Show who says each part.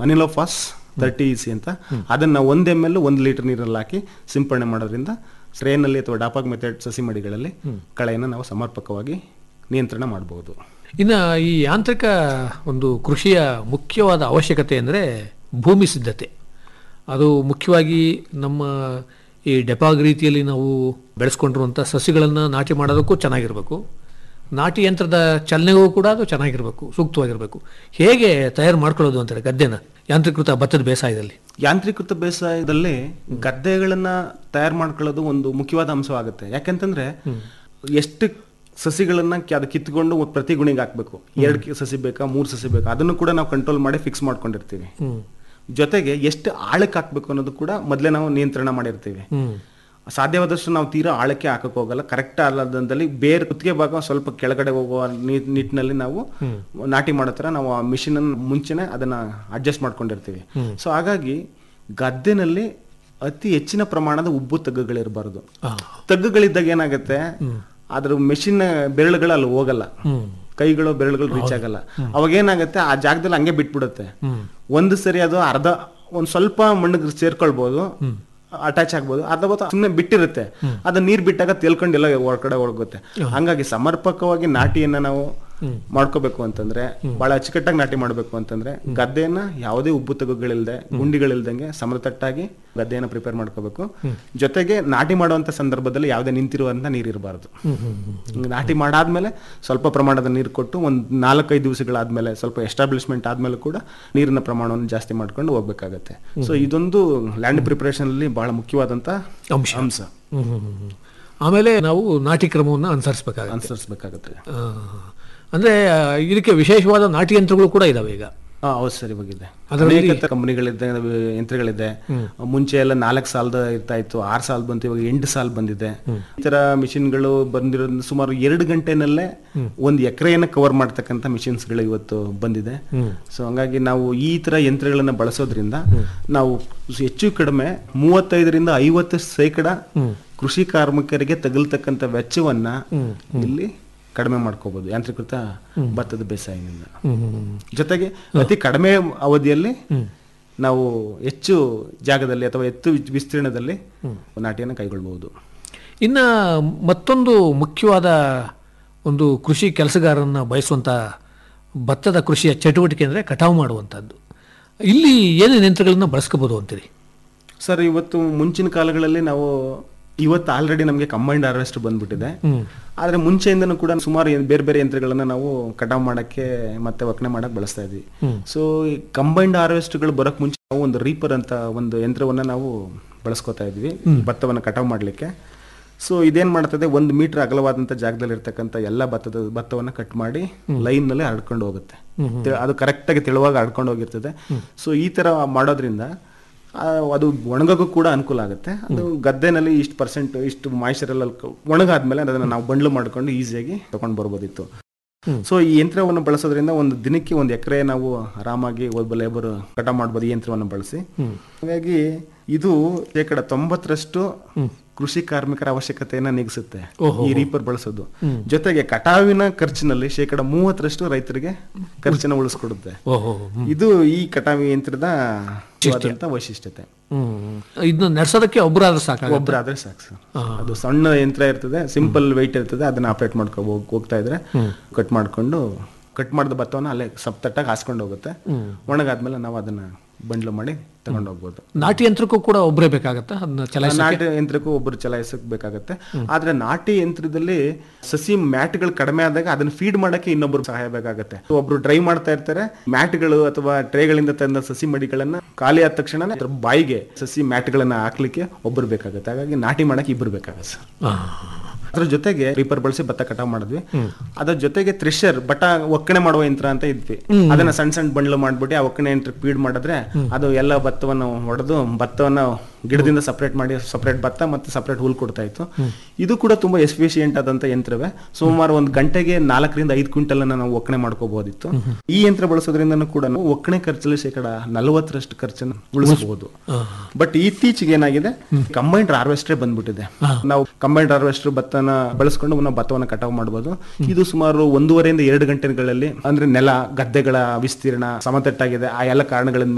Speaker 1: ಅನಿಲೋಫಾಸ್ thirty E C ಅಂತ ಅದನ್ನ ಒಂದ್ ಎಮ್ ಎಲ್ ಒಂದು ಲೀಟರ್ ನೀರಲ್ಲಿ ಹಾಕಿ ಸಿಂಪಡಣೆ ಮಾಡೋದ್ರಿಂದ ಸ್ಟ್ರೇನಲ್ಲಿ ಅಥವಾ ಡಾಪಾಕ್ ಮೆಥಡ್ ಸಸಿ ಮಡಿಗಳಲ್ಲಿ ಕಳೆಯನ್ನು ನಾವು ಸಮರ್ಪಕವಾಗಿ ನಿಯಂತ್ರಣ ಮಾಡಬಹುದು
Speaker 2: ಇನ್ನು ಈ ಯಾಂತ್ರಿಕ ಒಂದು ಕೃಷಿಯ ಮುಖ್ಯವಾದ ಅವಶ್ಯಕತೆ ಅಂದರೆ ಭೂಮಿ ಸಿದ್ಧತೆ ಅದು ಮುಖ್ಯವಾಗಿ ನಮ್ಮ ಈ ಡೆಪಾಗ್ ರೀತಿಯಲ್ಲಿ ನಾವು ಬೆಳೆಸ್ಕೊಂಡಿರುವಂಥ ಸಸಿಗಳನ್ನು ನಾಟಿ ಮಾಡೋದಕ್ಕೂ ಚೆನ್ನಾಗಿರಬೇಕು ನಾಟಿ ಯಂತ್ರದ ಚಲನೆಗೂ ಕೂಡ ಅದು ಚೆನ್ನಾಗಿರಬೇಕು ಸೂಕ್ತವಾಗಿರಬೇಕು ಹೇಗೆ ತಯಾರು ಮಾಡ್ಕೊಳ್ಳೋದು ಅಂತೇಳಿ ಗದ್ದೆನ ಯಾಂತ್ರೀಕೃತ ಭತ್ತದ ಬೇಸಾಯದಲ್ಲಿ
Speaker 1: ಯಾಂತ್ರೀಕೃತ ಬೇಸಾಯದಲ್ಲಿ ಗದ್ದೆಗಳನ್ನ ತಯಾರು ಮಾಡ್ಕೊಳ್ಳೋದು ಒಂದು ಮುಖ್ಯವಾದ ಅಂಶವಾಗುತ್ತೆ ಯಾಕಂತಂದ್ರೆ ಎಷ್ಟು ಸಸಿಗಳನ್ನ ಕ- ಅದು ಕಿತ್ಕೊಂಡು ಒಂದ್ ಪ್ರತಿ ಗುಣಿಗೆ ಹಾಕ್ಬೇಕು ಎರಡು ಕಿ- ಸಸಿ ಬೇಕಾ ಮೂರು ಸಸಿ ಬೇಕಾ ಅದನ್ನು ಕೂಡ ನಾವು ಕಂಟ್ರೋಲ್ ಮಾಡಿ ಫಿಕ್ಸ್ ಮಾಡ್ಕೊಂಡಿರ್ತೀವಿ ಜೊತೆಗೆ ಎಷ್ಟು ಆಳಕ್ಕೆ ಹಾಕ್ಬೇಕು ಅನ್ನೋದು ಕೂಡ ಮೊದಲೇ ನಾವು ನಿಯಂತ್ರಣ ಮಾಡಿರ್ತೀವಿ ಸಾಧ್ಯವಾದಷ್ಟು ನಾವು ತೀರಾ ಆಳಕ್ಕೆ ಹಾಕಕ್ ಹೋಗಲ್ಲ ಕರೆಕ್ಟ್ ಅಲ್ಲದಲ್ಲಿ ಬೇರೆ ಕುತ್ತಿಗೆ ಭಾಗ ಸ್ವಲ್ಪ ಕೆಳಗಡೆ ಹೋಗುವ ನಿ- ನಿಟ್ಟಿನಲ್ಲಿ ನಾವು ನಾಟಿ ಮಾಡೋ ಥರ ನಾವು ಆ ಮಿಷಿನ್ ಮುಂಚೆನೆ ಅದನ್ನ ಅಡ್ಜಸ್ಟ್ ಮಾಡ್ಕೊಂಡಿರ್ತೀವಿ ಸೊ ಹಾಗಾಗಿ ಗದ್ದೆನಲ್ಲಿ ಅತಿ ಹೆಚ್ಚಿನ ಪ್ರಮಾಣದ ಉಬ್ಬು ತಗ್ಗುಗಳಿರಬಾರ್ದು ತಗ್ಗುಗಳಿದ್ದಾಗ ಏನಾಗುತ್ತೆ ಅದ್ರ ಮೆಷಿನ್ ಬೆರಳುಗಳು ಅಲ್ಲಿ ಹೋಗಲ್ಲ ಕೈಗಳು ಬೆರಳುಗಳು ರೀಚ್ ಆಗಲ್ಲ ಅವಾಗ ಏನಾಗುತ್ತೆ ಆ ಜಾಗದಲ್ಲಿ ಹಂಗೆ ಬಿಟ್ಬಿಡುತ್ತೆ ಒಂದು ಸರಿ ಅದು ಅರ್ಧ ಒಂದ್ ಸ್ವಲ್ಪ ಮಣ್ಣಿಗೆ ಸೇರ್ಕೊಳ್ಬಹುದು ಅಟ್ಯಾಚ್ ಆಗ್ಬೋದು ಅಥವಾ ಸುಮ್ಮನೆ ಬಿಟ್ಟಿರುತ್ತೆ ಅದು ನೀರ್ ಬಿಟ್ಟಾಗ ತೇಲ್ಕೊಂಡು ಎಲ್ಲ ಹೊರಗಡೆ ಹೋಗುತ್ತೆ ಹಂಗಾಗಿ ಸಮರ್ಪಕವಾಗಿ ನಾಟಿಯನ್ನ ನಾವು ಮಾಡ್ಕೋಬೇಕು ಅಂತಂದ್ರೆ ಬಹಳ ಅಚ್ಚುಕಟ್ಟಾಗಿ ನಾಟಿ ಮಾಡ್ಬೇಕು ಅಂತಂದ್ರೆ ಗದ್ದೆಯನ್ನ ಯಾವುದೇ ಉಬ್ಬು ತಗುಗಳಿಲ್ದೆ ಗುಂಡಿಗಳಿಲ್ದಂಗೆ ಸಮತಟ್ಟಾಗಿ ಗದ್ದೆಯನ್ನ ಪ್ರಿಪೇರ್ ಮಾಡ್ಕೋಬೇಕು ಜೊತೆಗೆ ನಾಟಿ ಮಾಡುವಂತ ಸಂದರ್ಭದಲ್ಲಿ ಯಾವುದೇ ನಿಂತಿರುವಂತ ನೀರಿರಬಾರ್ದು ನಾಟಿ ಮಾಡಾದ್ಮೇಲೆ ಸ್ವಲ್ಪ ಪ್ರಮಾಣದ ನೀರು ಕೊಟ್ಟು ಒಂದ್ ನಾಲ್ಕೈದು ದಿವಸಗಳಾದ್ಮೇಲೆ ಸ್ವಲ್ಪ ಎಸ್ಟಾಬ್ಲಿಷ್ಮೆಂಟ್ ಆದ್ಮೇಲೆ ಕೂಡ ನೀರಿನ ಪ್ರಮಾಣವನ್ನು ಜಾಸ್ತಿ ಮಾಡ್ಕೊಂಡು ಹೋಗ್ಬೇಕಾಗತ್ತೆ ಸೊ ಇದೊಂದು ಲ್ಯಾಂಡ್ ಪ್ರಿಪರೇಷನ್ ಅಲ್ಲಿ ಬಹಳ ಮುಖ್ಯವಾದಂತ
Speaker 2: ಅಂಶ.
Speaker 1: ಅಂಶ
Speaker 2: ಹ್ಮ್, ಹ್ಮ್, ಹ್ಮ್, ಹ್ಮ್. ಆಮೇಲೆ ನಾವು ನಾಟಿ ಕ್ರಮವನ್ನು ಅನುಸರಿಸಬೇಕಾಗುತ್ತೆ
Speaker 1: ಅನುಸರಿಸಬೇಕಾಗತ್ತೆ
Speaker 2: ಅಂದರೆ ಇದಕ್ಕೆ ವಿಶೇಷವಾದ ನಾಟಿ ಯಂತ್ರಗಳು ಕೂಡ ಇದಾವೆ ಈಗ
Speaker 1: ಹಾ ಹೌದು ಸರ್ ಇವಾಗಿದೆ
Speaker 2: ಅದರಲ್ಲಿ-
Speaker 1: ಅನೇಕ ಕಂಪನಿಗಳಿದೆ ಯಂತ್ರಗಳಿದೆ ಮುಂಚೆ ಎಲ್ಲ ನಾಲ್ಕು ಸಾಲದ ಇರ್ತಾ ಇತ್ತು ಆರು ಸಾಲ ಬಂತು ಇವಾಗ ಎಂಟು ಸಾಲ ಬಂದಿದೆ ಈ ತರ ಮಿಷಿನ್ಗಳು ಬಂದಿರೋದ್ರಿಂದ ಸುಮಾರು ಎರಡು ಗಂಟೆನಲ್ಲೇ ಒಂದು ಎಕರೆಯನ್ನ ಕವರ್ ಮಾಡ್ತಕ್ಕಂಥ ಮಿಷಿನ್ಸ್ ಗಳು ಇವತ್ತು ಬಂದಿದೆ ಸೊ ಹಂಗಾಗಿ ನಾವು ಈ ತರ ಯಂತ್ರಗಳನ್ನ ಬಳಸೋದ್ರಿಂದ ನಾವು ಹೆಚ್ಚು ಕಡಿಮೆ ಮೂವತ್ತೈದರಿಂದ ಐವತ್ತು ಶೇಕಡ ಕೃಷಿ ಕಾರ್ಮಿಕರಿಗೆ ತಗಲ್ತಕ್ಕಂಥ ವೆಚ್ಚವನ್ನ ಇಲ್ಲಿ ಕಡಿಮೆ ಮಾಡ್ಕೋಬಹುದು ಯಾಂತ್ರೀಕೃತ ಭತ್ತದ ಬೇಸಾಯದಿಂದ ಜೊತೆಗೆ ಅತಿ ಕಡಿಮೆ ಅವಧಿಯಲ್ಲಿ ನಾವು ಹೆಚ್ಚು ಜಾಗದಲ್ಲಿ ಅಥವಾ ಹೆಚ್ಚು ವಿಸ್ತೀರ್ಣದಲ್ಲಿ ನಾಟಿಯನ್ನು ಕೈಗೊಳ್ಳಬಹುದು
Speaker 2: ಇನ್ನು ಮತ್ತೊಂದು ಮುಖ್ಯವಾದ ಒಂದು ಕೃಷಿ ಕೆಲಸಗಾರರನ್ನ ಬಯಸುವಂಥ ಭತ್ತದ ಕೃಷಿಯ ಚಟುವಟಿಕೆ ಅಂದರೆ ಕಟಾವು ಮಾಡುವಂಥದ್ದು ಇಲ್ಲಿ ಏನೇನು ಯಂತ್ರಗಳನ್ನ ಬಳಸ್ಕೋಬೋದು ಅಂತೀರಿ
Speaker 1: ಸರ್ ಇವತ್ತು ಮುಂಚಿನ ಕಾಲಗಳಲ್ಲಿ ನಾವು ಇವತ್ತು ಆಲ್ರೆಡಿ ನಮಗೆ ಕಂಬೈಂಡ್ ಹಾರ್ವೆಸ್ಟ್ ಬಂದ್ಬಿಟ್ಟಿದೆ ಆದ್ರೆ ಮುಂಚೆಯಿಂದನೂ ಕೂಡ ಸುಮಾರು ಏನ್- ಬೇರೆ ಬೇರೆ ಯಂತ್ರಗಳನ್ನ ನಾವು ಕಟಾವ್ ಮಾಡಕ್ಕೆ ಮತ್ತೆ ಒಕ್ಕಣೆ ಮಾಡಕ್ ಬಳಸ್ತಾ ಇದ್ವಿ ಸೊ ಈ ಕಂಬೈಂಡ್ ಹಾರ್ವೆಸ್ಟ್ಗಳು ಬರಕ್ ಮುಂಚೆ ನಾವು ಒಂದು ರೀಪರ್ ಅಂತ ಒಂದು ಯಂತ್ರವನ್ನ ನಾವು ಬಳಸ್ಕೊತಾ ಇದ್ವಿ ಭತ್ತವನ್ನ ಕಟಾವ್ ಮಾಡ್ಲಿಕ್ಕೆ ಸೊ ಇದೇನ್ ಮಾಡ್ತದೆ ಒಂದು ಮೀಟರ್ ಅಗಲವಾದಂತ ಜಾಗದಲ್ಲಿ ಇರ್ತಕ್ಕಂಥ ಎಲ್ಲ ಭತ್ತದ ಭತ್ತವನ್ನ ಕಟ್ ಮಾಡಿ ಲೈನ್ ನಲ್ಲಿ ಹರಡ್ಕೊಂಡು ಹೋಗುತ್ತೆ ತೆ- ಅದು ಕರೆಕ್ಟ್ ಆಗಿ ತೆಳುವಾಗಿ ಹರಡ್ಕೊಂಡು ಹೋಗಿರ್ತದೆ ಸೊ ಈ ತರ ಮಾಡೋದ್ರಿಂದ ಆ, ಅದು ಒಣಗೋಕ್ಕೂ ಕೂಡ ಅನುಕೂಲ ಆಗುತ್ತೆ ಅದು ಗದ್ದೆನಲ್ಲಿ ಇಷ್ಟು ಪರ್ಸೆಂಟ್ ಇಷ್ಟು ಮಾಯಿಶ್ಚರ್ ಎಲ್ಲ ಒಣಗಾದ್ಮೇಲೆ ಅದನ್ನ ನಾವು ಬಂಡ್ಲು ಮಾಡ್ಕೊಂಡು ಈಸಿಯಾಗಿ ತಗೊಂಡು ಬರ್ಬೋದಿತ್ತು ಸೊ ಈ ಯಂತ್ರವನ್ನು ಬಳಸೋದ್ರಿಂದ ಒಂದು ದಿನಕ್ಕೆ ಒಂದು ಎಕರೆ ನಾವು ಆರಾಮಾಗಿ ಒಬ್ಬ ಲೇಬರ್ ಕಟ ಮಾಡ್ಬೋದು ಈ ಯಂತ್ರವನ್ನು ಬಳಸಿ ಹಾಗಾಗಿ ಇದು ಶೇಕಡ ತೊಂಬತ್ತರಷ್ಟು ಕೃಷಿ ಕಾರ್ಮಿಕರ ಅವಶ್ಯಕತೆಯನ್ನ ನೀಗಿಸುತ್ತೆ ಈ ರೀಪರ್ ಬಳಸೋದು ಜೊತೆಗೆ ಕಟಾವಿನ ಖರ್ಚಿನಲ್ಲಿ ಶೇಕಡ ಮೂವತ್ತರಷ್ಟು ರೈತರಿಗೆ ಖರ್ಚನ್ನ ಉಳಿಸ್ಕೊಡುತ್ತೆ
Speaker 2: ಓಹೋ
Speaker 1: ಇದು ಈ ಕಟಾವಿ ಯಂತ್ರದ ಮುಖ್ಯವಾದಂತ ವೈಶಿಷ್ಟ್ಯತೆ
Speaker 2: ಇದನ್ನ ನಡೆಸೋದಕ್ಕೆ ಒಬ್ಬರಾದ್ರೆ ಸಾಕಾಗುತ್ತೆ
Speaker 1: ಒಬ್ಬರಾದ್ರೆ ಸಾಕು ಸರ್ ಅದು ಸಣ್ಣ ಯಂತ್ರ ಇರ್ತದೆ ಸಿಂಪಲ್ ವೆಯ್ಟ್ ಇರ್ತದೆ ಅದನ್ನ ಆಪರೇಟ್ ಮಾಡ್ಕೊ ಹೋಗ್- ಹೋಗ್ತಾ ಇದ್ರೆ ಕಟ್ ಮಾಡ್ಕೊಂಡು ಕಟ್ ಮಾಡಿದ ಭತ್ತವನ್ನ ಅಲ್ಲೇ ಸಪ್ತಟ್ಟಾಗಿ ಹಾಸ್ಕೊಂಡು ಹೋಗುತ್ತೆ ಒಣಗಾದ್ಮೇಲೆ ನಾವು ಅದನ್ನ ಬಂಡ್ಲು ಮಾಡಿ ತಗೊಂಡು ಹೋಗ್ಬೋದು
Speaker 2: ನಾಟಿ ಯಂತ್ರಕ್ಕೂ ಕೂಡ ಒಬ್ಬರೇ ಬೇಕಾಗತ್ತಾ ಅದನ್ನ ಚಲಾಯಿಸ
Speaker 1: ನಾಟಿ ಯಂತ್ರಕ್ಕೂ ಒಬ್ಬರು ಚಲಾಯಿಸಕ್ ಬೇಕಾಗತ್ತೆ ಆದ್ರೆ ನಾಟಿ ಯಂತ್ರದಲ್ಲಿ ಸಸಿ ಮ್ಯಾಟ್ಗಳು ಕಡಿಮೆ ಆದಾಗ ಅದನ್ನ ಫೀಡ್ ಮಾಡಕ್ಕೆ ಇನ್ನೊಬ್ರು ಸಹಾಯ ಬೇಕಾಗತ್ತೆ ಒಬ್ರು ಡ್ರೈ ಮಾಡ್ತಾ ಇರ್ತಾರೆ ಮ್ಯಾಟ್ಗಳು ಅಥವಾ ಟ್ರೇಗಳಿಂದ ತಂದ ಸಸಿ ಮಡಿಗಳನ್ನ ಖಾಲಿ ಆದ ತಕ್ಷಣ ಅದ್ರ ಬಾಯಿಗೆ ಸಸಿ ಮ್ಯಾಟ್ಗಳನ್ನ ಹಾಕ್ಲಿಕ್ಕೆ ಒಬ್ರು ಬೇಕಾಗತ್ತೆ ಹಾಗಾಗಿ ನಾಟಿ ಮಾಡಕ್ಕೆ ಇಬ್ರು ಬೇಕಾಗತ್ತೆ ಸರ್ ಅದ್ರ ಜೊತೆಗೆ ರೀಪರ್ ಬಳಸಿ ಭತ್ತ ಕಟಾವ್ ಮಾಡಿದ್ವಿ ಅದ್ರ ಜೊತೆಗೆ ಥ್ರೆಷರ್ ಬಟ್ಟ ಒಕ್ಕಣೆ ಮಾಡುವ ಯಂತ್ರ ಅಂತ ಇದ್ವಿ ಅದನ್ನ ಸಣ್ಣ ಸಣ್ಣ ಬಂಡ್ಲು ಮಾಡ್ಬಿಟ್ಟು ಆ ಒಕ್ಕಣೆ ಯಂತ್ರ ಫೀಡ್ ಮಾಡಿದ್ರೆ ಅದು ಎಲ್ಲ ಭತ್ತವನ್ನು ಹೊಡೆದು ಭತ್ತವನ್ನ ಗಿಡದಿಂದ ಸಪರೇಟ್ ಮಾಡಿ ಸಪರೇಟ್ ಭತ್ತ ಮತ್ತೆ ಸಪರೇಟ್ ಹುಲ್ ಕೊಡ್ತಾ ಇತ್ತು ಇದು ಕೂಡ ತುಂಬಾ ಎಫಿಷಿಯಂಟ್ ಆದಂತ ಯಂತ್ರವೇ ಸುಮಾರು ಒಂದು ಗಂಟೆಗೆ ನಾಲ್ಕರಿಂದ ಐದು ಕ್ವಿಂಟಲ್ ಅನ್ನ ನಾವು ಒಕ್ಕಣೆ ಮಾಡ್ಕೋಬಹುದಿತ್ತು ಈ ಯಂತ್ರ ಬಳಸೋದ್ರಿಂದ ಕೂಡ ನಾವು ಒಕ್ಕಣೆ ಖರ್ಚಲ್ಲಿ ಶೇಕಡ ನಲವತ್ತರಷ್ಟು ಖರ್ಚನ್ನು ಉಳಿಸಬಹುದು ಬಟ್ ಇತ್ತೀಚೆಗೆ ಏನಾಗಿದೆ ಕಂಬೈಂಡ್ ಹಾರ್ವೆಸ್ಟ್ರೇ ಬಂದ್ಬಿಟ್ಟಿದೆ ನಾವು ಕಂಬೈಂಡ್ ಹಾರ್ವೆಸ್ಟರ್ ಭತ್ತನ ಬಳಸ್ಕೊಂಡು ನಾವು ಭತ್ತವನ್ನ ಕಟಾವು ಮಾಡಬಹುದು ಇದು ಸುಮಾರು ಒಂದೂವರೆಯಿಂದ ಎರಡು ಗಂಟೆಗಳಲ್ಲಿ ಅಂದ್ರೆ ನೆಲ ಗದ್ದೆಗಳ ವಿಸ್ತೀರ್ಣ ಸಮತಟ್ಟಾಗಿದೆ ಆ ಎಲ್ಲ ಕಾರಣಗಳಿಂದ